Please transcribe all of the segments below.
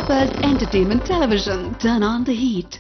Peppers Entertainment Television. Turn on the heat.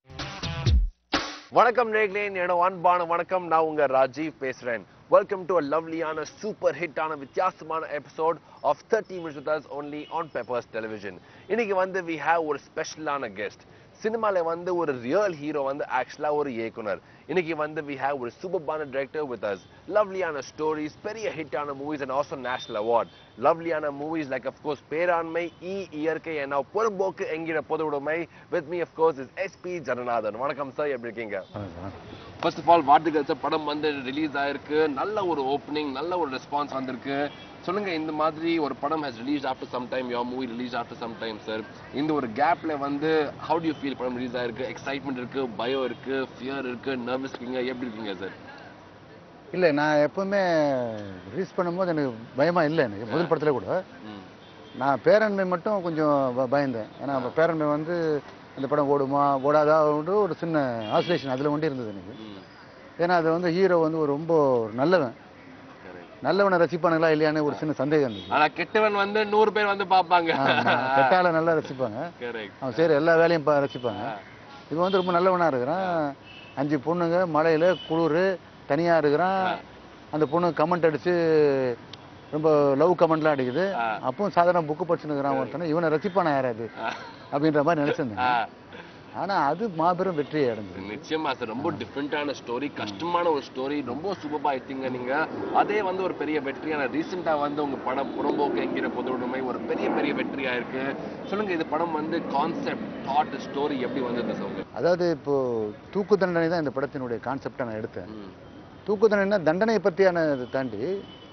வணக்கம் நேர்களே என்னோட அன்பான வணக்கம் நான் உங்க ராஜீவ் பேசுறேன் வெல்கம் டு அ லவ்லியான சூப்பர் ஹிட்டான வித்தியாசமான episode of thirty minutes with us only on Peppers television இன்னைக்கு வந்து வி ஹேவ் ஒரு ஸ்பெஷலான கெஸ்ட் சினிமால வந்து ஒரு ரியல் ஹீரோ வந்து ஆக்சுவலா ஒரு இயக்குனர் இன்னைக்கு வந்து வி ஹேவ் ஒரு சூப்பர்பான டிரெக்டர் வித் அஸ் லவ்லியான ஸ்டோரிஸ் பெரிய ஹிட்டான movies and also national award லவ்லியான movies like of course Peranmai இ இயற்கை என்ன Purampokku Engira Podhuvudamai with me of course is SP Jananathan வணக்கம் சார் எப்படி இருக்கீங்க ஃபர்ஸ்ட் ஆஃப் ஆல் வாழ்த்துக்கள் சார் படம் வந்து ரிலீஸ் ஆயிருக்கு நல்ல ஒரு ஓப்பனிங் நல்ல ஒரு ரெஸ்பான்ஸ் வந்திருக்கு சொல்லுங்க இந்த மாதிரி ஒரு படம் has release after some time your movie release after some time sir இந்த ஒரு கேப்ல வந்து ஹவு டு யூ ஃபீல் படம் ரிலீஸ் ஆயிருக்கு எக்ஸைட்மெண்ட் இருக்கு பயம் இருக்கு ஃபியர் இருக்கு நர்வஸ் இருக்கீங்க எப்படி இருக்கீங்க சார் இல்லை நான் எப்பவுமே ரிலீஸ் பண்ணும்போது எனக்கு பயமா இல்லை எனக்கு முதல் படத்தில் கூட நான் பேரன்மை மட்டும் கொஞ்சம் ப- பயந்தேன் ஏன்னா அப்ப பேரன்மை வந்து அந்த படம் ஓடுமா ஓடாதா ஒரு சின்ன ஆசோலேஷன் அதில் ஒண்டி இருந்தது எனக்கு ஏன்னா அது வந்து ஹீரோ வந்து ஒரு ரொம்ப ஒரு நல்லவன் நல்லவனை ரசிப்பானுங்களா இல்லையான்னு ஒரு சின்ன சந்தேகம் இருந்தது ஆனா கெட்டவன் வந்து நூறு பேர் வந்து பாப்பாங்க கெட்டால நல்லா ரசிப்பாங்க கரெக்ட் அவன் செய்கிற எல்லா வேலையும் பா- ரசிப்பாங்க இவன் வந்து ரொம்ப நல்லவனா இருக்கிறான் அஞ்சு பொண்ணுங்க மழையில குளிர் தனியா இருக்கிறான் அந்த பொண்ணு கமெண்ட் அடிச்சு ரொம்ப லவ் கமெண்ட்லாம் அடிக்குது அப்பவும் சாதாரண புக்கு படிச்சுன்னுக்குறான் ஒருத்தனை இவனை ரசிப்பானா யாராவது அப்படின்ற மாதிரி நினைச்சிருந்தேன் ஆனா அது மாபெரும் வெற்றியை அடைஞ்சது நிச்சயமா சார் ரொம்ப டிஃப்ரெண்டான ஸ்டோரி கஷ்டமான ஒரு ஸ்டோரி ரொம்ப சூப்பரா எடுத்தீங்க நீங்க அதே வந்து ஒரு பெரிய வெற்றியான ரீசெண்டா வந்து உங்க படம் புறம்போக்கு என்கிற பொதுவுடைமை ஒரு பெரிய பெரிய வெற்றியா இருக்கு சொல்லுங்க இது படம் வந்து கான்செப்ட் தாட் ஸ்டோரி எப்படி வந்தது சார் உங்களுக்கு அதாவது இப்போ தூக்கு தண்டனை தான் இந்த படத்தினுடைய கான்செப்டை நான் எடுத்தேன் தூக்கு தண்டனைனா தண்டனையை பற்றியான இதை தாண்டி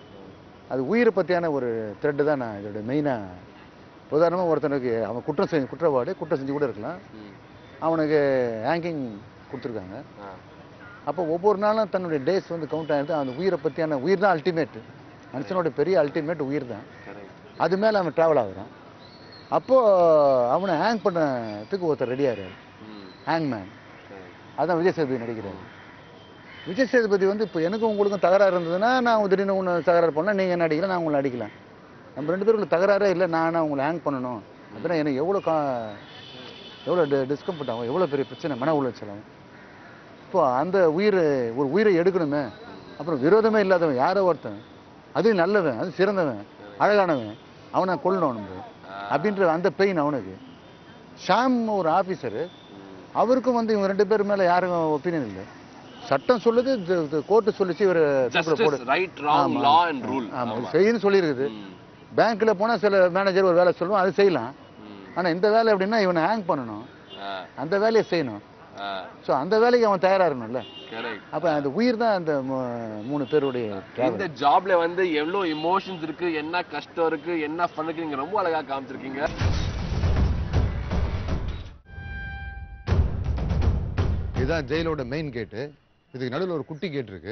அது உயிரை பற்றியான ஒரு த்ரெட்டு தான் நான் இதோட மெயினாக உதாரணமாக ஒருத்தனுக்கு அவன் குற்றம் செஞ்சு குற்றவாளி குற்றம் செஞ்சு கூட இருக்கலாம் அவனுக்கு ஹேங்கிங் கொடுத்துருக்காங்க அப்போ ஒவ்வொரு நாளும் தன்னுடைய டேஸ் வந்து கவுண்ட் ஆகிடுது அந்த உயிரை பற்றியான உயிர் தான் அல்டிமேட் மனுஷனோட பெரிய அல்டிமேட் உயிர் தான் அது மேலே அவன் ட்ராவல் ஆகுறான் அப்போது அவனை ஹேங் பண்ணதுக்கு ஒருத்தர் ரெடியாகிறார் ஹேங்மேன் அதான் விஜய் சேதுபதி நடிக்கிறாரு விஜய் சேதுபதி வந்து இப்போ எனக்கும் உங்களுக்கும் தகராறு இருந்ததுன்னா நான் திடீர்னு ஒன்று தகராறு பண்ணால் நீங்கள் என்ன அடிக்கலாம் நான் உங்களை அடிக்கலாம் நம்ம ரெண்டு பேருக்குள்ள தகராறே இல்லை நான் உங்களை ஹேங் பண்ணணும் அப்படின்னா எனக்கு எவ்வளோ கா எவ்வளோ டி டிஸ்கம்ஃபர்ட் ஆகும் எவ்வளோ பெரிய பிரச்சனை மன உளைச்சல் ஆகும் இப்போ அந்த உயிர் ஒரு உயிரை எடுக்கணுமே அப்புறம் விரோதமே இல்லாதவன் யாரோ ஒருத்தன் அதுவும் நல்லவன் அது சிறந்தவன் அழகானவன் அவனை கொல்லணும் நம்ம அப்படின்ற அந்த பெயின் அவனுக்கு ஷாம் ஒரு ஆஃபீஸரு அவருக்கும் வந்து இவங்க ரெண்டு பேர் மேலே யாரும் ஒப்பீனியன் இல்லை சட்டம் சொல்லுது கோர்ட்டு சொல்லிச்சு இவர் justice right wrong law and rule ஆமா இது செய்யுன்னு சொல்லியிருக்குது பேங்க்ல போனா சில மேனேஜர் ஒரு வேலை சொல்லுவோம் அது செய்யலாம் ஆனா இந்த வேலை எப்படின்னா இவனை ஹேங் பண்ணணும் அந்த வேலையை செய்யணும் ஸோ அந்த வேலைக்கு அவன் தயாரா இருக்கணும்ல கரெக்ட் அப்ப அந்த உயிர் தான் அந்த மூ- மூணு பேருடைய travel. இந்த ஜாப்ல வந்து எவ்வளவு இமோஷன்ஸ் இருக்கு என்ன கஷ்டம் இருக்கு என்ன ஃபன் இருக்கு நீங்க ரொம்ப அழகா காமிச்சிருக்கீங்க இதுதான் ஜெயிலோட மெயின் கேட்டு இதுக்கு நடுவில் ஒரு குட்டி கேட் இருக்கு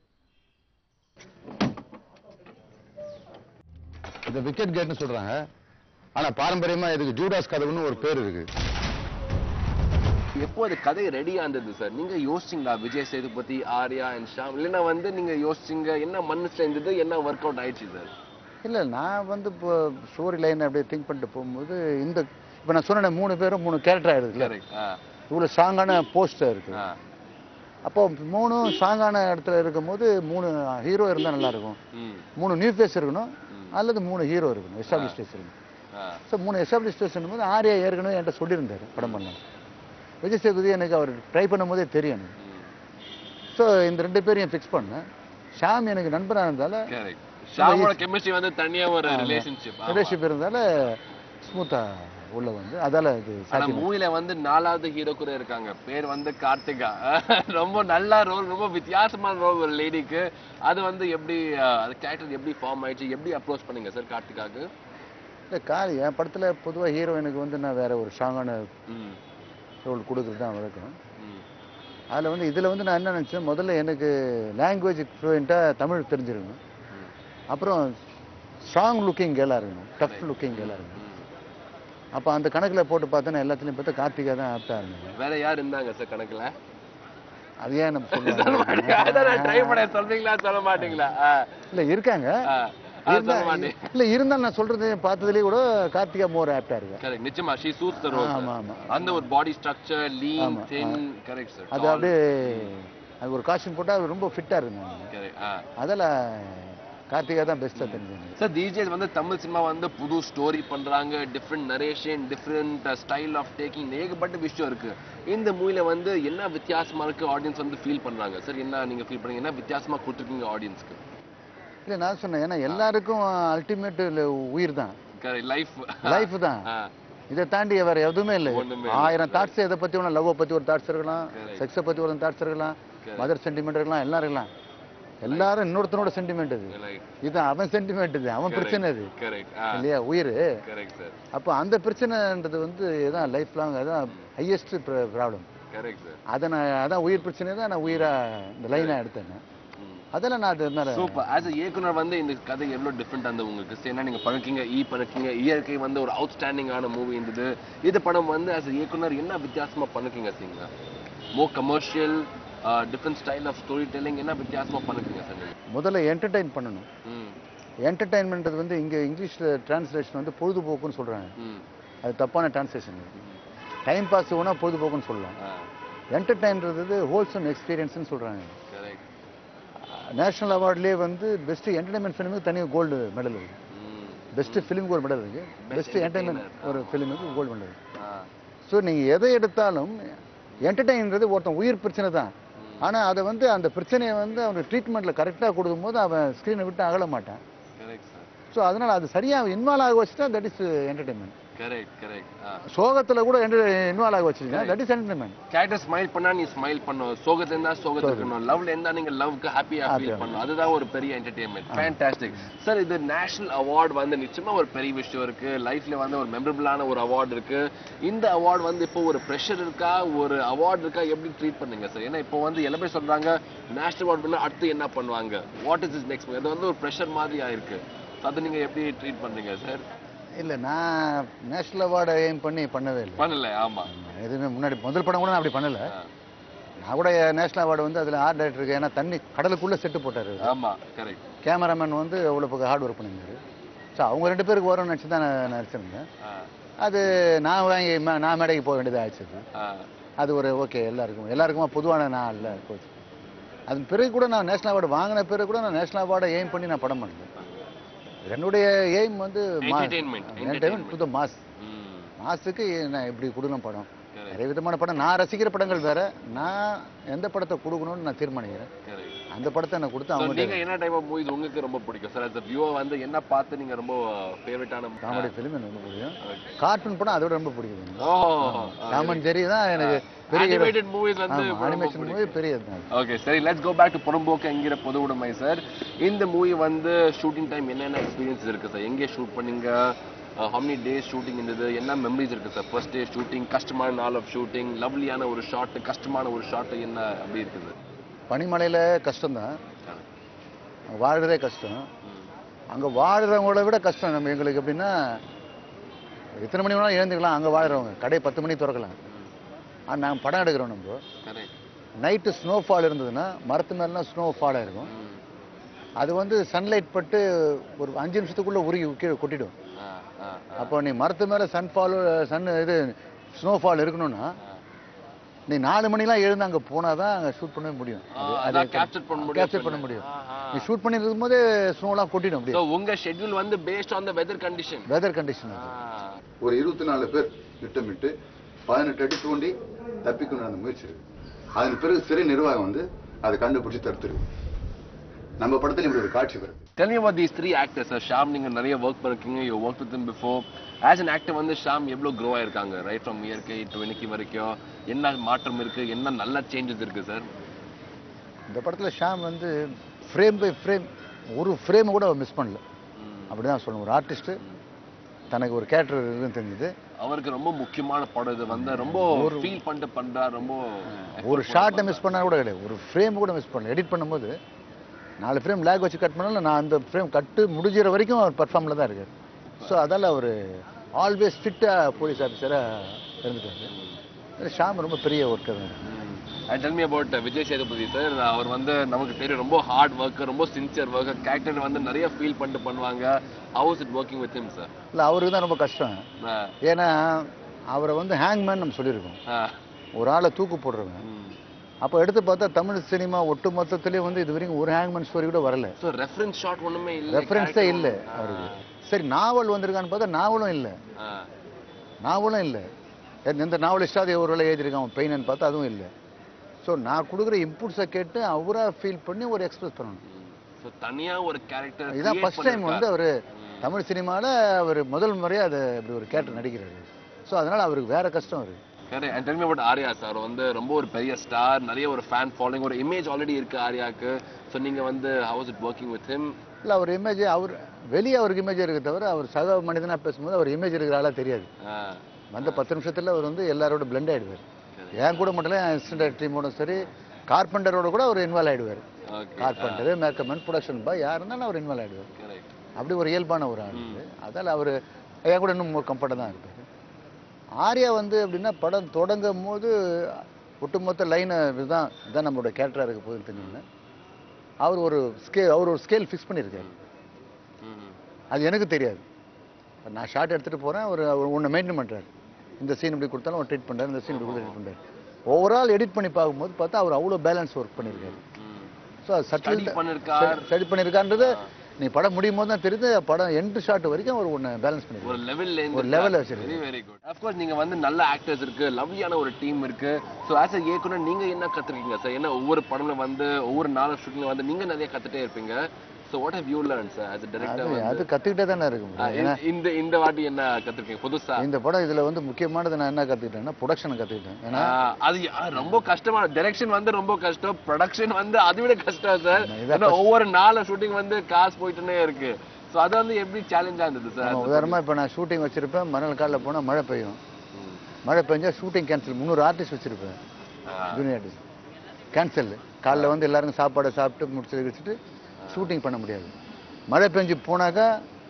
இந்த விக்கெட் கேட்னு சொல்றாங்க ஆனா பாரம்பரியமா இதுக்கு ஜூடாஸ் கதவுன்னு ஒரு பேர் இருக்கு எப்போ அது கதை ரெடியா இருந்தது சார் நீங்க யோசிச்சீங்களா விஜய் சேதுபதி ஆர்யா அண்ட் ஷாம் இல்லைன்னா வந்து நீங்க யோசிச்சீங்க என்ன மனசுல இருந்தது என்ன ஒர்க் அவுட் ஆயிடுச்சு சார் இல்ல நான் வந்து இப்போ ஸ்டோரி லைன் அப்படியே திங்க் பண்ணிட்டு போகும்போது இந்த இப்போ நான் சொன்ன மூணு பேரும் மூணு கேரக்டர் ஆயிடுதுல கரெக்ட் இவ்வளோ ஸ்ட்ராங்கான போஸ்டர் இருக்கு அப்போ மூணு ஸ்ட்ராங்கான இடத்துல இருக்கும்போது மூணு ஹீரோ இருந்தால் நல்லா இருக்கும் மூணு நியூ ஃபேஸ் இருக்கணும் அல்லது மூணு ஹீரோ இருக்கணும் எஸ்டாப்ளிஷ் ஃபேஸ் இருக்கணும் ஸோ மூணு எஸ்டாப்ளிஷ் ஃபேஸ் போது ஆர்யா ஏற்கனவே என்கிட்ட சொல்லியிருந்தாரு படம் பண்ணலாம் விஜய் சேதுபதி எனக்கு அவர் ட்ரை பண்ணும்போதே தெரியும் எனக்கு ஸோ இந்த ரெண்டு பேரையும் ஃபிக்ஸ் பண்ணேன் ஷாம் எனக்கு நண்பனாக இருந்தால கரெக்ட் ஷாமோட கெமிஸ்ட்ரி வந்து தனியா ஒரு ரிலேஷன்ஷிப் ரிலேஷன்ஷிப் இருந்தால ஸ்மூத்தாக உள்ள வந்து அதால இது ஆனா சாத்தியம் மூவில வந்து நாலாவது ஹீரோ கூட இருக்காங்க பேர் வந்து கார்த்திகா ரொம்ப நல்ல ரோல் ரொம்ப வித்தியாசமான ரோல் ஒரு லேடிக்கு அது வந்து எப்படி அஹ், அது கேரக்டர் எப்படி ஃபார்ம் ஆயிடுச்சு எப்படி அப்ரோச் பண்ணீங்க சார் கார்த்திகாக்கு இல்லை காலி என் படத்தில் பொதுவாக ஹீரோயினுக்கு வந்து நான் வேற ஒரு ஸ்ட்ராங்கான ம் ரோல் கொடுக்குறது தான் வழக்கம் ம் அதில் வந்து இதில் வந்து நான் என்ன நினச்சேன் முதல்ல எனக்கு லாங்குவேஜ் ஃப்ளூயண்ட்டாக தமிழ் தெரிஞ்சிருக்கணும் அப்புறம் ஸ்ட்ராங் லுக்கிங் கேலாக இருக்கணும் டஃப் லுக்கிங் கேலாக இருக்கணும் அப்போ அந்த கணக்கில் போட்டு பார்த்தா எல்லாத்துலேயும் பார்த்தா கார்த்திகா தான் ஆப்டாக இருந்தாங்க வேற யார் இருந்தாங்க சார் கணக்குல அது ஏன் நம்ம சொல்ல மாட்டீங்க. அதான் நான் ட்ரை சொல்லுவாங்க பண்ண சொல்றீங்களா சொல்ல மாட்டீங்களா ஆ, இல்லை இருக்காங்க ஆ. அது இருந்தா- சொல்ல மாட்டேன் இல்ல இருந்தாலும் நான் சொல்றது பார்த்ததுலயே கூட கார்த்திகா மோர் ஆப்டா இருக்கு கரெக்ட் நிச்சயமா ஷீ சூட்ஸ் த ரோல் ஆமா, ஆமா. அந்த ஒரு பாடி ஸ்ட்ரக்சர் லீன் ஆமா, தின் கரெக்ட் சார் அது அப்படியே அது ஒரு காஸ்டியூம் போட்டா அது ரொம்ப ஃபிட்டா இருந்தாங்க கரெக்ட் ஆ அதில் கார்த்திகா தான் பெஸ்ட்டாக தெரிஞ்சது சார் தீஸ் வந்து தமிழ் சினிமா வந்து புது ஸ்டோரி பண்றாங்க different narration different style of taking ஏகப்பட்ட விஷயம் இருக்கு இந்த மூவில வந்து என்ன வித்தியாசமா இருக்கு ஆடியன்ஸ் வந்து ஃபீல் பண்றாங்க சார் என்ன நீங்க ஃபீல் பண்ணீங்க என்ன வித்தியாசமா கொடுத்துருக்கீங்க ஆடியன்ஸ்க்கு இல்லை நான் சொன்னேன் ஏன்னா எல்லாருக்கும் அல்டிமேட் உயிர் தான் கரெக்ட் லைஃப் லைஃப் தான் இதை தாண்டி வேற எதுவுமே இல்லை ஒண்ணுமே இல்ல. ஆயிரம் தாட்ஸ் எதை பத்தி வேணா லவ்வை பத்தி ஒரு தாட்ஸ் இருக்கலாம் Correct. செக்ஸை பத்தி ஒரு தாட்ஸ் இருக்கலாம் Correct. மதர் சென்டிமெண்ட் இருக்கலாம் எல்லாம் இருக்கலாம் எல்லாரும் இன்னொருத்தனோட சென்டிமெண்ட் இது இது அவன் சென்டிமெண்ட் இது அவன் பிரச்சனை இது கரெக்ட் இல்லையா உயிர் கரெக்ட் சார் அப்போ அந்த பிரச்சனைன்றது வந்து இதான் லைஃப் லாங் அதான் ஹையஸ்ட் ப்ராப்ளம் கரெக்ட் சார் அதை நான் அதான் உயிர் பிரச்சனை தான் நான் உயிரா இந்த லைனாக எடுத்தேன் அதெல்லாம் நான் அது மேலே சூப்பர் ஆஸ் அ இயக்குனர் வந்து இந்த கதை எவ்வளவு டிஃப்ரெண்ட் அந்த உங்களுக்கு சரி, ஏன்னா நீங்க பழக்கிங்க ஈ பழக்கிங்க இயற்கை வந்து ஒரு அவுட்ஸ்டாண்டிங்கான மூவி இருந்தது இது படம் வந்து ஆஸ் அ இயக்குனர் என்ன வித்தியாசமா பண்ணுக்கீங்க சரிங்களா மோ commercial different style of story telling என்ன வித்தியாசமா பண்ணுக்கீங்க சார் நீங்க முதல்ல என்டர்டைன் பண்ணணும் ம் என்டர்டைன்மெண்ட் வந்து இங்கே இங்கிலீஷில் டிரான்ஸ்லேஷன் வந்து பொழுதுபோக்குன்னு சொல்கிறாங்க ம் அது தப்பான டிரான்ஸ்லேஷன் டைம் பாஸ் வேணால் பொழுதுபோக்குன்னு சொல்லலாம் ஆ என்டர்டைன்றது ஹோல்சம் எக்ஸ்பீரியன்ஸ்னு சொல்கிறாங்க கரெக்ட் நேஷனல் அவார்ட்லேயே வந்து பெஸ்ட் என்டர்டைன்மெண்ட் ஃபிலிமுக்கு தனி கோல்டு மெடல் இருக்கு ம் பெஸ்ட் ஃபிலிமுக்கு ஒரு மெடல் இருக்கு பெஸ்ட் என்டர்டைன்மெண்ட் ஒரு ஃபிலிமுக்கு கோல்டு மெடல் இருக்கு ஆ ஸோ நீங்கள் எதை எடுத்தாலும் என்டர்டைன்றது ஒருத்தன் உயிர் பிரச்சனை தான் ஆனால் அதை வந்து அந்த பிரச்சனையை வந்து அவனுக்கு ட்ரீட்மெண்ட்டில் கரெக்டாக கொடுக்கும்போது அவன் ஸ்க்ரீனை விட்டு அகல மாட்டான் கரெக்ட் சார் ஸோ அதனால் அது சரியாக இன்வால்வ் ஆக வச்சுட்டா that is entertainment correct correct ஆ சோகத்தில் கூட இன்வால்வ் ஆக வச்சுட்டீங்கன்னா that is entertainment character smile பண்ணா நீ ஸ்மைல் பண்ணணும் சோகத்துல இருந்தா சோகத்துல இருக்கணும் லவ்ல இருந்தா நீங்க லவ்க்கு ஹாப்பியா ஃபீல் பண்ணணும் அதுதான் ஒரு பெரிய என்டர்டைன்மெண்ட் ஃபேண்டாஸ்டிக் சார் இது நேஷனல் அவார்ட் வந்து நிச்சயமா ஒரு பெரிய விஷயம் இருக்கு லைஃப்ல வந்து ஒரு மெமரபிளான ஒரு அவார்ட் இருக்கு இந்த அவார்ட் வந்து இப்போ ஒரு ப்ரெஷர் இருக்கா ஒரு அவார்ட் இருக்கா எப்படி ட்ரீட் பண்ணுங்க சார் ஏன்னா இப்போ வந்து எல்லாமே சொல்றாங்க நேஷனல் அவார்ட் பண்ணா அடுத்து என்ன பண்ணுவாங்க வாட் இஸ் இஸ் நெக்ஸ்ட் இது வந்து ஒரு ப்ரெஷர் மாதிரி ஆயிருக்கு So அதை நீங்க எப்படி ட்ரீட் பண்றீங்க சார் இல்லை நான் நேஷனல் அவார்டை எய்ம் பண்ணி பண்ணவே இல்லை பண்ணல ஆமா எதுவுமே முன்னாடி முதல் படம் கூட நான் அப்படி பண்ணல ஆ. நான் கூட நேஷனல் அவார்டு வந்து அதில் ஆர்ட் டைரக்டருக்கு ஏன்னா தண்ணி கடலுக்குள்ளே செட்டு போட்டார் ஆமா கரெக்ட் கேமராமேன் வந்து அவ்வளோ பக்கம் ஹார்ட் ஒர்க் பண்ணியிருந்தாரு ஸோ அவங்க ரெண்டு பேருக்கு வரும்னு நினச்சி தான் நான் நடிச்சிருந்தேன் அது நான் வாங்கி ம- நான் மேடைக்கு போக வேண்டியதாக ஆச்சு அது. அது ஒரு ஓகே எல்லாருக்கும் எல்லாருக்குமா பொதுவான நான் இல்லை கோச் அதன் பிறகு கூட நான் நேஷனல் அவார்டு வாங்கின பிறகு கூட நான் நேஷனல் அவார்டை எய்ம் பண்ணி நான் படம் பண்ணல என்னுடைய எய்ம் வந்து Entertainment, entertainment to the mass ம் மாஸுக்கு நான் இப்படி கொடுக்கணும் படம் Correct. நிறைய விதமான படம் நான் ரசிக்கிற படங்கள் வேற நான் எந்த படத்தை கொடுக்கணும்னு நான் தீர்மானிக்கிறேன் கரெக்ட் அந்த படத்தை நான் கொடுத்து So, அவங்க நீங்க என்ன டைப் ஆஃப் மூவிஸ் உங்களுக்கு ரொம்ப பிடிக்கும் சார் as a viewer வந்து என்ன பார்த்து நீங்க ரொம்ப ஃபேவரட்டான காமெடி ஃபிலிம் எனக்கு ரொம்ப பிடிக்கும் கார்ட்டூன் படம் அதோட ரொம்ப பிடிக்கும் எனக்கு. ஓ டாமன் ஜெரி தான் எனக்கு பெரிய அனிமேட்டட் மூவிஸ் வந்து அனிமேஷன் மூவி பெரிய இதுதான். ஓகே சரி லெட்ஸ் கோ பேக் டு புறம்போக்கு என்கிற பொது உடைமை சார் இந்த மூவி வந்து ஷூட்டிங் டைம் என்னென்ன எக்ஸ்பீரியன்ஸ் இருக்கு சார் எங்கே ஷூட் பண்ணீங்க how many டேஸ் ஷூட்டிங் இருந்தது என்ன மெமரிஸ் இருக்கு சார் ஃபர்ஸ்ட் டே ஷூட்டிங் கஷ்டமான நாள் ஆஃப் ஷூட்டிங் லவ்லியான ஒரு ஷாட் கஷ்டமான ஒரு ஷாட் என்ன அப்படி இருக்குது பனிமலையில கஷ்டம்தான் வாழ்றதே கஷ்டம் அங்க வாழ்றவங்கள விட கஷ்டம் நம்ம எங்களுக்கு எப்படின்னா எத்தனை மணி வேணாலும் எழுந்துக்கலாம் அங்க வாழ்றவங்க கடை பத்து மணிக்கு திறக்கலாம் ஆனா நாங்கள் படம் எடுக்கிறோம் நம்ம கரெக்ட் நைட்டு ஸ்னோஃபால் இருந்ததுன்னா மரத்து மேலாம் ஸ்னோ ஃபால் ஆயிருக்கும் அது வந்து சன்லைட் பட்டு ஒரு அஞ்சு நிமிஷத்துக்குள்ள உருகி கீழே கொட்டிடும் அப்போ நீ மரத்து மேலே சன்ஃபால் சன் இது ஸ்னோஃபால் இருக்கணும்னா நீ நாலு மணிலாம் எழுந்து அங்கே போனால் தான் அங்கே ஷூட் பண்ணவே முடியும் அதான் capture பண்ண முடியும் கேப்சர் பண்ண முடியும் நீ ஷூட் பண்ணிட்டு இருக்கும்போதே ஸ்னோலாம் கொட்டிடும் அப்படியே ஸோ உங்க ஷெட்யூல் வந்து based on the weather condition weather condition ஒரு இருபத்தி நாலு பேர் திட்டமிட்டு பதினெட்டு அடி தூண்டி தப்பிக்கணும் அந்த முயற்சி இருக்கு அதன் பிறகு சிறை நிர்வாகம் வந்து அதை கண்டுபிடிச்சு தடுத்துருக்கு நம்ம படத்துல இப்படி ஒரு காட்சி வருது Tell me about these three actors sir Shaam நீங்க நிறைய ஒர்க் பண்ணிருக்கீங்க you work with them before as an actor வந்து ஷாம் எவ்வளோ க்ரோ ஆயிருக்காங்க ரைட் ஃப்ரம் இயற்கை டு இன்னைக்கு வரைக்கும் என்ன மாற்றம் இருக்கு என்ன நல்ல சேஞ்சஸ் இருக்கு சார் இந்த படத்தில் ஷாம் வந்து ஃப்ரேம் பை ஃப்ரேம் ஒரு ஃப்ரேம் கூட மிஸ் பண்ணல அப்படி தான் சொல்லணும் ஒரு ஆர்டிஸ்ட்டு தனக்கு ஒரு கேரக்டர் இருக்குன்னு தெரிஞ்சது அவருக்கு ரொம்ப முக்கியமான படம் இது வந்து ரொம்ப ஃபீல் பண்ணிட்டு பண்றா ரொம்ப ஒரு ஷார்ட்டை மிஸ் பண்ணா கூட கிடையாது ஒரு ஃப்ரேம் கூட மிஸ் பண்ணல எடிட் பண்ணும்போது நாலு ஃப்ரேம் லேக் வச்சு கட் பண்ணாலும் நான் அந்த ஃப்ரேம் கட்டு முடிஞ்சிற வரைக்கும் அவர் பர்ஃபார்மில் தான் இருக்கார் ஸோ அதால் அவர் ஆல்வேஸ் ஃபிட்டாக போலீஸ் ஆஃபீஸராக இருந்துட்டாரு ஷாம் ரொம்ப பெரிய worker and tell me about Vijay Sethupathi sir அவர் வந்து நமக்கு தெரியும் ரொம்ப ஹார்ட் ஒர்க்கர் ரொம்ப சின்சியர் ஒர்க்கர் கேரக்டர் வந்து நிறைய ஃபீல் பண்ணிட்டு பண்ணுவாங்க how's it working with him sir இல்லை அவருக்கு தான் ரொம்ப கஷ்டம் ஏன்னா அவரை வந்து ஹேங்மேன் நம்ம சொல்லியிருக்கோம் ஒரு ஆளை தூக்கு போடுறவங்க அப்போ எடுத்து பார்த்தா தமிழ் சினிமா ஒட்டு மொத்தத்துலேயே வந்து இது வரைக்கும் ஒரு ஹேங்மேன் ஸ்டோரி கூட வரல ஸோ ரெஃபரன்ஸ் ஷாட் ஒண்ணுமே இல்ல ரெஃபரன்ஸே இல்லை அவருக்கு சரி நாவல் வந்திருக்கான்னு பார்த்தா நாவலும் இல்லை நாவலும் இல்லை எந்த நாவலிஸ்டாவது ஒரு வேலை எழுதியிருக்கான் பெயின்னு பார்த்தா அதுவும் இல்லை ஸோ நான் கொடுக்குற இன்புட்ஸை கேட்டு அவராக ஃபீல் பண்ணி ஒரு எக்ஸ்பிரஸ் பண்ணணும் ஸோ தனியா ஒரு கேரக்டர் இதான் ஃபர்ஸ்ட் டைம் வந்து அவர் தமிழ் சினிமாவில் அவர் முதல் முறையாக அதை இப்படி ஒரு கேரக்டர் நடிக்கிறாரு ஸோ அதனால் அவருக்கு வேற கஷ்டம் இருக்கு correct and tell me about Arya sir வந்து ரொம்ப ஒரு பெரிய ஸ்டார் நிறைய ஒரு ஃபேன் ஃபாலோயிங் ஒரு இமேஜ் ஆல்ரெடி இருக்கு ஆர்யாக்கு ஸோ நீங்க வந்து how's it working with him இல்லை அவர் இமேஜ் அவர் வெளியே அவருக்கு இமேஜ் இருக்கு தவிர அவர் சக மனிதனாக பேசும்போது அவர் இமேஜ் இருக்கிற ஆளாக தெரியாது வந்த பத்து நிமிஷத்தில் அவர் வந்து எல்லாரோட பிளெண்ட் ஆயிடுவார் என் கூட மட்டும் இல்லை அசிஸ்டன்ட் டீமோட சரி கார்பெண்டரோட கூட அவர் இன்வால்வ் ஆயிடுவார் okay carpenter makeup man production boy யார் இருந்தாலும் அவர் இன்வால்வ் ஆயிடுவார் கரெக்ட் அப்படி ஒரு இயல்பான ஒரு ஆள் இது. அதால அவர் என் கூட இன்னும் ஒரு கம்ஃபர்ட்டாக தான் இருப்பார் ஆர்யா வந்து எப்படின்னா படம் தொடங்கும் போது ஒட்டுமொத்த லைனை இதுதான் இதுதான் நம்மளோட கேரக்டராக இருக்க போகுதுன்னு தெரிஞ்சுங்க அவர் ஒரு ஸ்கேல் அவர் ஒரு ஸ்கேல் ஃபிக்ஸ் பண்ணியிருக்காரு அது எனக்கு தெரியாது இப்ப நான் ஷார்ட் எடுத்துகிட்டு போகிறேன் அவர் அவர் ஒன்று மெயின்டைன் பண்ணுறாரு இந்த சீன் இப்படி கொடுத்தாலும் அவர் ட்ரீட் பண்ணுறாரு இந்த சீன் இப்படி ட்ரீட் பண்ணுறாரு ஓவரால் எடிட் பண்ணி பார்க்கும்போது பார்த்தா அவர் அவ்வளோ பேலன்ஸ் ஒர்க் பண்ணியிருக்காரு ஸோ அது Study சட்டில் பண்ணிருக்கார். ஸ்டடி பண்ணியிருக்கான்றது நீ படம் முடியும் போது தான் தெரியுது படம் எண்டு ஷாட் வரைக்கும் அவர் ஒன்று பேலன்ஸ் ஒரு பண்ணியிருக்காரு லெவல்ல ஒரு level ல வச்சிருக்கு. Very very good of course நீங்க வந்து நல்ல ஆக்டர்ஸ் இருக்கு லவ்லியான ஒரு டீம் இருக்கு ஸோ ஆஸ் அ இயக்குனர் நீங்க என்ன கத்துருக்கீங்க சார் ஏன்னா ஒவ்வொரு படம்ல வந்து ஒவ்வொரு நாலு ஷூட்டிங்ல வந்து நீங்க நிறைய கத்துட்டே இருப்பீங்க so what have you learn sir as a அது டைரக்டர் அது கற்றுக்கிட்டே தானே இருக்க முடியும் ஏன்னா இந்த இந்த வாட்டி என்ன கத்துருக்கீங்க புதுசா இந்த படம் இதில் வந்து முக்கியமானது நான் என்ன கற்றுக்கிட்டேன்னா ப்ரொடக்ஷனை கற்றுக்கிட்டேன் ஏன்னா ஆஹ் அது யா- ரொம்ப கஷ்டமா டைரக்ஷன் வந்து ரொம்ப கஷ்டம் ப்ரொடக்ஷன் வந்து அதை விட கஷ்டம் சார் இதான் ஏன்னா ஒவ்வொரு நாலு ஷூட்டிங் வந்து காசு போயிட்டுனே இருக்கு ஸோ அது வந்து எப்படி சேலஞ்சா இருந்தது சார் நம்ம உதாரணமாக இப்போ நான் ஷூட்டிங் வச்சிருப்பேன் மணல் காலில் போனால் மழை பெய்யும் மழை பெஞ்சா ஷூட்டிங் கேன்சல் முந்நூறு ஆர்டிஸ்ட் வச்சிருப்பேன் ஜூனியர் ஆர்டிஸ்ட் கேன்சல் காலைல வந்து எல்லாருக்கும் சாப்பாடை சாப்பிட்டு முடிச்சு வச்சுட்டு ஷூட்டிங் பண்ண முடியாது மழை பெஞ்சு போனாக்கா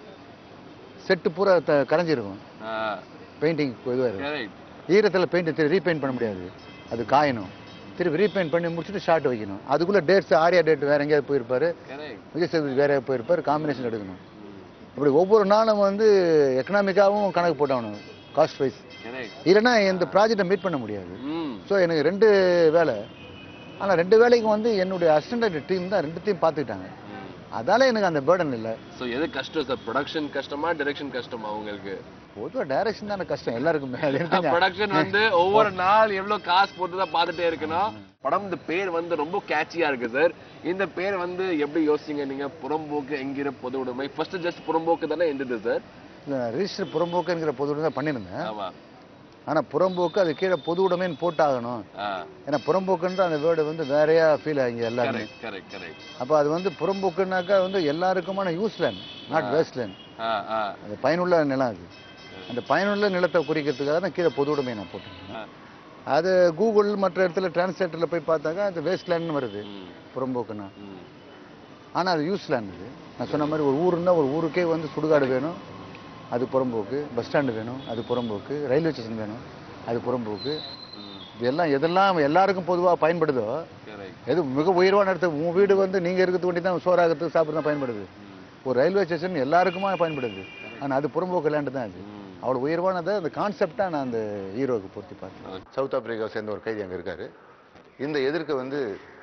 செட்டு பூரா த- கரைஞ்சிருக்கும் பெயிண்டிங் இதுவாக இருக்கும் கரெக்ட் ஈரத்தில் பெயிண்ட் திருப்பி ரீபெயிண்ட் பண்ண முடியாது அது காயணும் திருப்பி ரீபெயிண்ட் பண்ணி முடிச்சுட்டு ஷார்ட் வைக்கணும் அதுக்குள்ளே டேட்ஸ் ஆரியா டேட் வேற எங்கேயாவது போயிருப்பாரு கரெக்ட் விஜய் சேதுபதி வேற போயிருப்பார் காம்பினேஷன் எடுக்கணும் இப்படி ஒவ்வொரு நாளும் வந்து எக்கனாமிக்காகவும் கணக்கு போட்டாகணும் காஸ்ட் வைஸ் கரெக்ட் இல்லைன்னா இந்த ப்ராஜெக்டை மீட் பண்ண முடியாது ம் ஸோ எனக்கு ரெண்டு வேலை ஆனால் ரெண்டு வேலைக்கும் வந்து என்னுடைய அசிஸ்டன்ட் டீம் தான் ரெண்டுத்தையும் பார்த்துக்கிட்டாங்க அதால எனக்கு அந்த பேர்டன் இல்லை ஸோ எது கஷ்டம் சார் ப்ரொடக்ஷன் கஷ்டமா டைரக்ஷன் கஷ்டமா உங்களுக்கு பொதுவாக டைரக்ஷன் தானே கஷ்டம் எல்லாருக்குமே அது எனக்கு ப்ரொடக்ஷன் வந்து ஒவ்வொரு நாள் எவ்வளவு காசு போட்டு தான் பார்த்துட்டே இருக்கணும் படம் இந்த பேர் வந்து ரொம்ப கேட்சியா இருக்கு சார் இந்த பேர் வந்து எப்படி யோசிச்சீங்க நீங்க புறம்போக்கு என்கிற பொது உடைமை ஃபர்ஸ்ட் ஜஸ்ட் புறம்போக்கு தானே இருந்தது சார் இல்லை ரிஜிஸ்டர் புறம்போக்குங்கிற பொது உடைமை தான் பண்ணியிருந்தேன் ஆமா ஆனால் புறம்போக்கு அது கீழே பொது உடைமைன்னு போட்டாகணும் ஆ ஏன்னா புறம்போக்குன்ற அந்த வேர்டு வந்து வேறையா ஃபீல் ஆகுங்க எல்லாருமே கரெக்ட் கரெக்ட் கரெக்ட் அப்போ அது வந்து புறம்போக்குனாக்கா வந்து எல்லாருக்குமான use land not waste land ஆ ஆ அது பயனுள்ள நிலம் அது அந்த பயனுள்ள நிலத்தை குறிக்கிறதுக்காக தான் கீழே பொது உடைமை நான் போட்டேன் ஆ. அது கூகுள் மற்ற இடத்துல டிரான்ஸ்லேட்டரில் போய் பார்த்தாக்கா அது வேஸ்ட் லேண்ட்னு வருது ம், புறம்போக்குன்னா ம். ஆனால் அது யூஸ் லேண்ட் இது நான் சொன்ன மாதிரி ஒரு ஊருன்னா ஒரு ஊருக்கே வந்து சுடுகாடு வேணும் அது புறம்போக்கு பஸ் ஸ்டாண்டு வேணும் அது புறம்போக்கு ரயில்வே ஸ்டேஷன் வேணும் அது புறம்போக்கு ம், இதெல்லாம் எதெல்லாம் எல்லாருக்கும் பொதுவாக பயன்படுதோ correct. எது மிக உயர்வான இடத்து உன் வீடு வந்து நீங்கள் இருக்கிறது வேண்டி தான் சோறாகிறதுக்கு சாப்பிட தான் பயன்படுது ஒரு ரயில்வே ஸ்டேஷன் எல்லாருக்குமா பயன்படுது ஆனால் அது புறம்போக்கு லேண்டு தான் அது ம். அவ்வளோ உயர்வானதை அந்த கான்செப்டாக நான் அந்த ஹீரோவுக்கு பொருத்தி பார்த்தேன் Okay. சவுத் ஆப்பிரிக்காவை சேர்ந்த ஒரு கைதி அங்கே இருக்காரு இந்த எதிர்க்க வந்து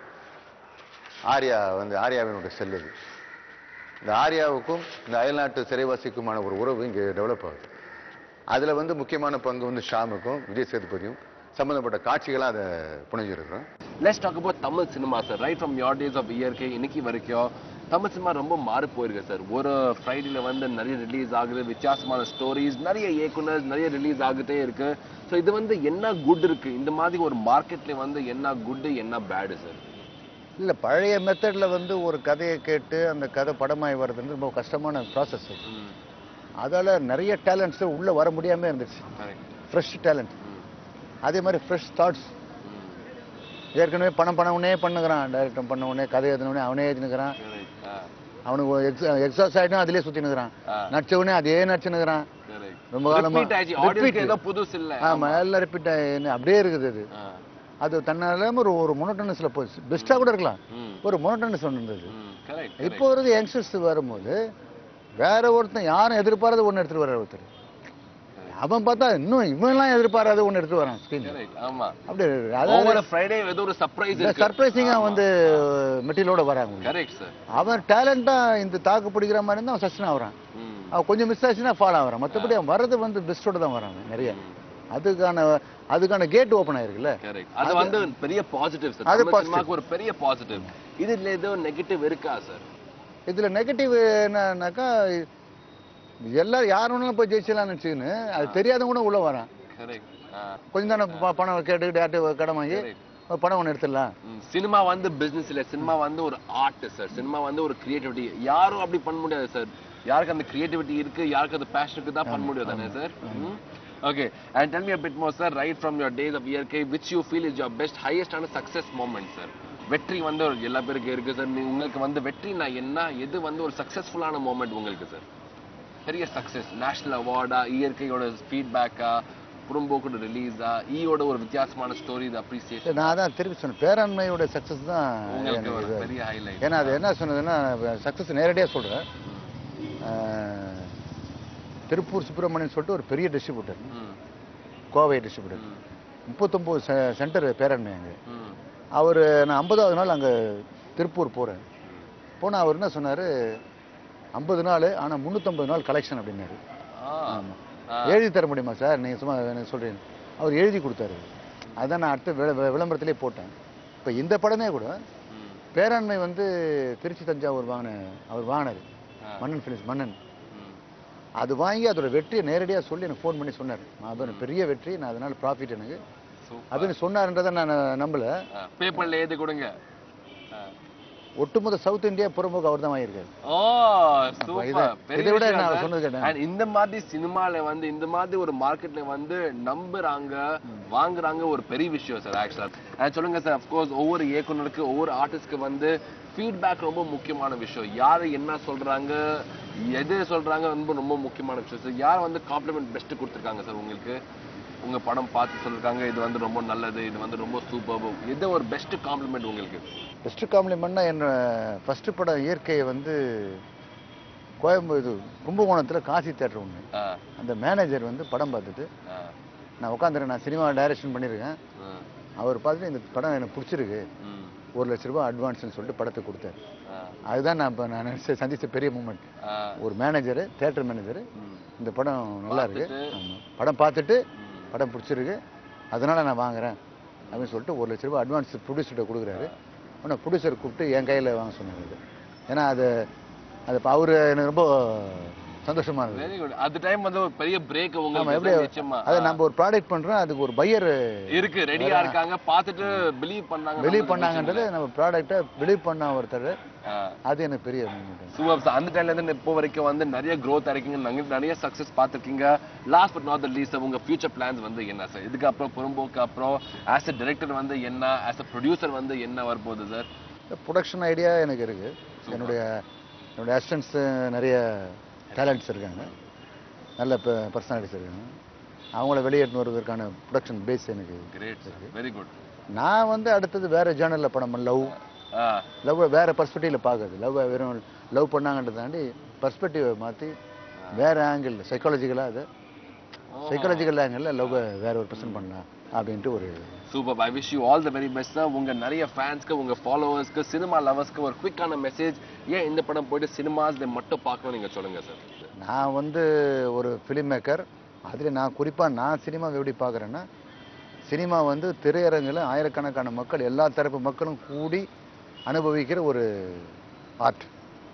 ஆர்யா வந்து ஆர்யாவினுடைய செல் இது இந்த ஆர்யாவுக்கும் இந்த அயல்நாட்டு சிறைவாசிக்குமான ஒரு உறவு இங்கே டெவலப் ஆகுது அதில் வந்து முக்கியமான பங்கு வந்து ஷாமுக்கும் விஜய் சேதுபதியும் சம்மந்தப்பட்ட காட்சிகளாக அதை புனைஞ்சிருக்கிறோம் let's talk about Tamil cinema sir right from your days of Iyarkai இன்னைக்கு வரைக்கும் தமிழ் சினிமா ரொம்ப மாறி போயிருக்கு சார் ஒரு ஃப்ரைடேல வந்து நிறைய ரிலீஸ் ஆகுது வித்தியாசமான ஸ்டோரிஸ் நிறைய இயக்குனர்ஸ் நிறைய ரிலீஸ் ஆகிட்டே இருக்கு ஸோ இது வந்து என்ன குட் இருக்கு இந்த மாதிரி ஒரு மார்க்கெட்ல வந்து என்ன குட் என்ன பேடு சார் இல்லை பழைய மெத்தடில் வந்து ஒரு கதையை கேட்டு அந்த கதை படமாய் வர்றதுன்னு ரொம்ப கஷ்டமான ப்ராசஸ் அது அதால் நிறைய டேலண்ட்ஸு உள்ளே வர முடியாமல் இருந்துச்சு கரெக்ட் ஃப்ரெஷ் டேலண்ட் அதே மாதிரி ஃப்ரெஷ் தாட்ஸ் ஏற்கனவே பணம் பண்ணவனே பண்ணுகிறான் டைரக்டர் பண்ணவனே கதை எழுதினவனே அவனே எழுதினுக்கிறான் கரெக்ட் அவனுக்கு எக்ஸா எக்ஸாஸ் ஆகிட்டும் அதிலே சுற்றினுக்கிறான் ஆ. நடிச்சவனே அதே நடிச்சுனுக்கிறான் கரெக்ட் ரொம்ப காலமா ரிப்பீட் ஆச்சு repeat. ஆடியன்ஸ்க்கு ஏதோ புதுசு இல்ல ஆமா எல்லாம் ரிப்பீட் அப்படியே இருக்குது அது ஆ. அது தன்னால ஒரு ஒரு மொனோட்டனஸ்ல போச்சு பெஸ்ட்டாக கூட இருக்கலாம் ம் ஒரு மொனோட்டனஸ் ஒன்று இருந்தது ம் கரெக்ட் இப்போ வருது யங்ஸ்டர்ஸ் வரும்போது வேற ஒருத்தன் யாரும் எதிர்பாராத ஒன்று எடுத்துட்டு வர ஒருத்தர் அவன் பார்த்தா இன்னும் இவன்லாம் எதிர்பாராத ஒன்று எடுத்துட்டு வரான் ஸ்க்ரீன் கரெக்ட் ஆமா அப்படி அதாவது ஒவ்வொரு ஃப்ரைடே ஏதோ ஒரு சர்ப்ரைஸ் இருக்கு சர்ப்ரைசிங்கா வந்து மெட்டீரியலோட வராங்க கரெக்ட் சார் அவன் டேலண்டா இந்த தாக்கு பிடிக்கிற மாதிரி இருந்தா அவன் சஸ்டன் ஆகுறான் ம் அவன் கொஞ்சம் மிஸ் ஆச்சுன்னா ஃபால் ஆகுறான் மற்றபடி அவன் வர்றது வந்து பெஸ்ட்டோட தான் வரான் நிறைய அதுக்கான அதுக்கான கேட் ஓப்பன் ஆயிருக்குல்ல கரெக்ட் அது வந்து பெரிய பாசிட்டிவ் சார் அது தமிழ் positive. சினிமாக்கு ஒரு பெரிய பாசிட்டிவ் இதுல ஏதோ நெகட்டிவ் இருக்கா சார் இதுல நெகட்டிவ் என்னன்னாக்கா எல்லாரும் யார் வேணாலும் போய் ஜெயிச்சலாம்னு நினச்சிக்கின்னு அது தெரியாதவங்க கூட உள்ள வரான் கரெக்ட் கொஞ்சம் தானே ப- பணம் கேட்டுக்கிட்டு யார்ட்டு கடன் வாங்கி ஒரு பணம் ஒன்று எடுத்துடலாம் சினிமா வந்து பிசினஸ் இல்ல சினிமா வந்து ஒரு ஆர்ட் சார் சினிமா வந்து ஒரு கிரியேட்டிவிட்டி யாரும் அப்படி பண்ண முடியாது சார் யாருக்கு அந்த கிரியேட்டிவிட்டி இருக்கு யாருக்கு அந்த பேஷன் இருக்கு தான் பண்ண முடியும் தானே sir okay and tell me a bit more sir right from your days of இயற்கை which you feel is your best highest ஆன சக்சஸ் மூமெண்ட் சார் வெற்றி வந்து ஒரு எல்லா பேருக்கு இருக்கு சார் உங்களுக்கு வந்து வெற்றினா என்ன எது வந்து ஒரு சக்சஸ்ஃபுல்லான மூமெண்ட் உங்களுக்கு சார் பெரிய சக்சஸ் நேஷனல் அவார்டா இயற்கையோட ஃபீட்பேக்கா புறம்போக்கோட ரிலீஸா ஈயோட ஒரு வித்தியாசமான ஸ்டோரி இது அப்ரிசியேஷன் நான் அதான் திருப்பி சொன்னேன் பேராண்மையோட சக்ஸஸ் தான் உங்களுக்கு எனக்கு ஒரு இது. பெரிய ஹைலைட் ஏன்னா அது என்ன சொன்னதுன்னா சக்ஸஸ் நேரடியாக சொல்கிறேன் திருப்பூர் சுப்பிரமணியன் சொல்லிட்டு ஒரு பெரிய டிஸ்ட்ரிபியூட்டர் ம் கோவை டிஸ்ட்ரிபியூட்டர் ம் முப்பத்தொம்போது செ- சென்டர் பேரண்மை அங்கே ம் அவர் நான் ஐம்பதாவது நாள் அங்கே திருப்பூர் போகிறேன் போனால் அவர் என்ன சொன்னார் ஐம்பது நாள் ஆனால் முந்நூற்றம்பது நாள் கலெக்ஷன் அப்படின்னாரு ஆ ஆமாம் ஆ. எழுதி தர முடியுமா சார் நீங்கள் சும்மா எனக்கு சொல்கிறீங்க அவர் எழுதி கொடுத்தாரு அதான் நான் அடுத்த விள- வி- விளம்பரத்திலே போட்டேன் இப்போ இந்த படமே கூட ம் பேராண்மை வந்து திருச்சி தஞ்சாவூர் வாங்கின அவர் வாங்கினார் ஆ. மன்னன் ஃபிலிம்ஸ் மன்னன் ம் அது வாங்கி அதோட வெற்றியை நேரடியாக சொல்லி எனக்கு ஃபோன் பண்ணி சொன்னார் அது பெரிய வெற்றி நான் அதனால ப்ராஃபிட் எனக்கு சூப்பர் அப்படின்னு சொன்னாருன்றதை நான் நம்பல பேப்பர்ல எழுதி கொடுங்க ஆ. ஒட்டுமொத்த சவுத் இந்தியா புறம்போக்கு அவர் தான் வாங்கியிருக்காரு ஓ இதை- சூப்பர் பெரிய இதை விட விஷயம் நான் sir. சொன்னது கேட்டேன். And இந்த மாதிரி சினிமால வந்து இந்த மாதிரி ஒரு மார்க்கெட்ல வந்து நம்புறாங்க வாங்குறாங்க ஒரு பெரிய விஷயம் சார் ஆக்சுவலா சொல்லுங்க சார் அஃப்கோர்ஸ் ஒவ்வொரு இயக்குனருக்கு ஒவ்வொரு ஆர்டிஸ்ட்க்கு வந்து ஃபீட்பேக் ரொம்ப முக்கியமான விஷயம் யாரு என்ன சொல்றாங்க எது சொல்றாங்க ரொம்ப ரொம்ப முக்கியமான விஷயம் சார் யார் வந்து காம்ப்ளிமெண்ட் பெஸ்ட் கொடுத்துருக்காங்க சார் உங்களுக்கு உங்க படம் பார்த்து சொல்லிருக்காங்க இது வந்து ரொம்ப நல்லது இது வந்து ரொம்ப சூப்பர் எது ஒரு பெஸ்ட் காம்ப்ளிமெண்ட் உங்களுக்கு பெஸ்ட் காம்ப்ளிமெண்ட்னா என்ன ஃபர்ஸ்ட் படம் இயற்கையை வந்து கோயம்பு இது கும்பகோணத்தில் காசி தேட்டர் ஒன்று ஆ, அந்த மேனேஜர் வந்து படம் பார்த்துட்டு ஆ, நான் உட்காந்துருக்கேன் நான் சினிமா டைரக்ஷன் பண்ணியிருக்கேன் ஆ, அவர் பார்த்துட்டு இந்த படம் எனக்கு பிடிச்சிருக்கு ம், ஒரு லட்ச ரூபாய் அட்வான்ஸ்னு சொல்லிட்டு படத்தை கொடுத்தாரு ஆ, அதுதான் நான் இப்போ நான் நினைச்ச சந்திச்ச பெரிய மூமெண்ட் ஆ, ஒரு மேனேஜர் தேட்டர் மேனேஜர் ம், இந்த படம் நல்லா இருக்கு பார்த்துட்டு, ஆமாம் படம் பார்த்துட்டு ம். படம் பிடிச்சிருக்கு அதனால நான் வாங்குறேன் அப்படின்னு சொல்லிட்டு ஒரு லட்ச ரூபாய் அட்வான்ஸ் ப்ரொடியூசர்கிட்ட கொடுக்குறாரு உடனே ப்ரொடியூசர் கூப்பிட்டு என் கையில் வாங்க சொன்னார் அது ஏன்னா அது அது இப்போ அவரு எனக்கு ரொம்ப சந்தோஷமா இருந்தது வெரி குட் அந்த டைம் வந்து ஒரு பெரிய பிரேக் ஆமா உங்களுக்கு எப்படி நிச்சயமா அதை நம்ம ஒரு ப்ராடக்ட் பண்றோம் அதுக்கு ஒரு பையர் இருக்கு ரெடியா இருக்காங்க பார்த்துட்டு பிலீவ் பண்ணாங்க பிலீவ் பண்ணாங்கன்றது நம்ம ப்ராடக்ட்டை பிலீவ் பண்ண ஒருத்தர் ஆ. அது எனக்கு பெரிய மூமெண்ட் சூப்பர் சார் அந்த டைம்ல இருந்து இப்போ வரைக்கும் வந்து நிறைய growth இருக்கீங்க நிறைய நிறைய சக்சஸ் பார்த்துருக்கீங்க last but not the least உங்க ஃபியூச்சர் பிளான்ஸ் வந்து என்ன சார் இதுக்கு அப்புறம் புறம்போக்கு அப்புறம் ஆஸ் அ டைரக்டர் வந்து என்ன ஆஸ் அ ப்ரொடியூசர் வந்து என்ன வரப்போகுது சார் ப்ரொடக்ஷன் ஐடியா எனக்கு இருக்கு என்னுடைய என்னுடைய அசிஸ்டன்ஸ் நிறைய டேலண்ட்ஸ் இருக்காங்க நல்ல பர்சனாலிட்டிஸ் இருக்காங்க அவங்கள வெளியேற்று வருவதற்கான ப்ரொடக்ஷன் பேஸ் எனக்கு கிரேட் சார் வெரி குட் நான் வந்து அடுத்தது வேற ஜேர்னலில் படம் லவ் ஆ லவ் வேற பர்ஸ்பெக்டிவில் பார்க்குறது லவ் வெறும் லவ் பண்ணாங்கன்றதை தாண்டி பர்ஸ்பெக்டிவை மாற்றி வேற ஆங்கிள் சைக்காலஜிக்கலாக அது சைக்காலஜிக்கல் ஆங்கிளில் லவ் வேற ஒரு பர்சன் பண்ணலாம் அப்படின்ட்டு ஒரு super I wish you all the very best sir உங்க நிறைய ஃபேன்ஸ்க்கு உங்க ஃபாலோவர்ஸ்க்கு சினிமா லவர்ஸ்க்கு ஒரு குவிக்கான மெசேஜ் ஏன் இந்த படம் போயிட்டு சினிமாஸ்ல மட்டும் பார்க்கணும் நீங்க சொல்லுங்க சார் நான் வந்து ஒரு ஃபிலிம் மேக்கர் அதில் நான் குறிப்பாக நான் சினிமாவை எப்படி பார்க்குறேன்னா சினிமா வந்து திரையரங்கில் ஆயிரக்கணக்கான மக்கள் எல்லா தரப்பு மக்களும் கூடி அனுபவிக்கிற ஒரு ஆர்ட்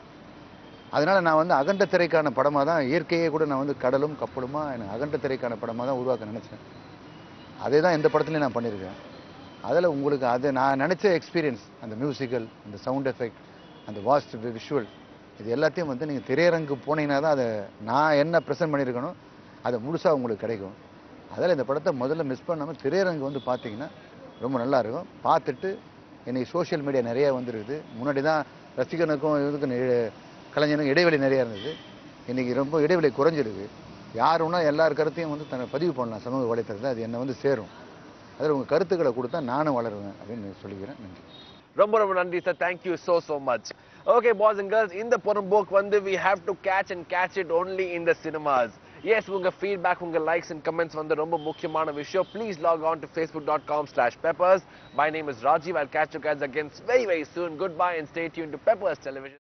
அதனால் நான் வந்து அகண்ட திரைக்கான படமாக தான் இயற்கையே கூட நான் வந்து கடலும் கப்பலுமா எனக்கு அகண்ட திரைக்கான படமாக தான் உருவாக்க நினச்சேன் அதே தான் இந்த படத்துலையும் நான் பண்ணியிருக்கேன் அதில் உங்களுக்கு அது நான் நினச்ச எக்ஸ்பீரியன்ஸ் அந்த மியூசிக்கல் அந்த சவுண்ட் எஃபெக்ட் அந்த வாஸ்ட் விஷுவல் இது எல்லாத்தையும் வந்து நீங்கள் திரையரங்கு போனீங்கன்னா தான் அதை நான் என்ன ப்ரெசென்ட் பண்ணியிருக்கணும் அது முழுசாக உங்களுக்கு கிடைக்கும் அதில் இந்த படத்தை முதல்ல மிஸ் பண்ணாமல் திரையரங்கு வந்து பார்த்தீங்கன்னா ரொம்ப நல்லா இருக்கும் பார்த்துட்டு இன்னைக்கு சோஷியல் மீடியா நிறைய வந்துருக்குது முன்னாடி தான் ரசிகனுக்கும் இதுக்கும் நெ- கலைஞனுக்கும் இடைவெளி நிறையா இருந்தது இன்னைக்கு ரொம்ப இடைவெளி குறைஞ்சிருக்கு யார் வேணா எல்லார் கருத்தையும் வந்து தன்னை பதிவு பண்ணலாம் சமூக வலைத்தளத்தில் அது என்னை வந்து சேரும் அதில் உங்கள் கருத்துக்களை கொடுத்தா நானும் வளருவேன் அப்படின்னு சொல்லிக்கிறேன் நன்றி ரொம்ப ரொம்ப நன்றி sir thank you so so much okay boys and girls இந்த புறம்போக்கு வந்து we have to catch and catch it only in the cinemas yes உங்க ஃபீட்பேக் உங்க லைக்ஸ் அண்ட் கமெண்ட்ஸ் வந்து ரொம்ப முக்கியமான விஷயம் please log on to Facebook dot com slash Peppers my name is Rajeev I catch you catch again very very soon good bye and stay tuned to Peppers television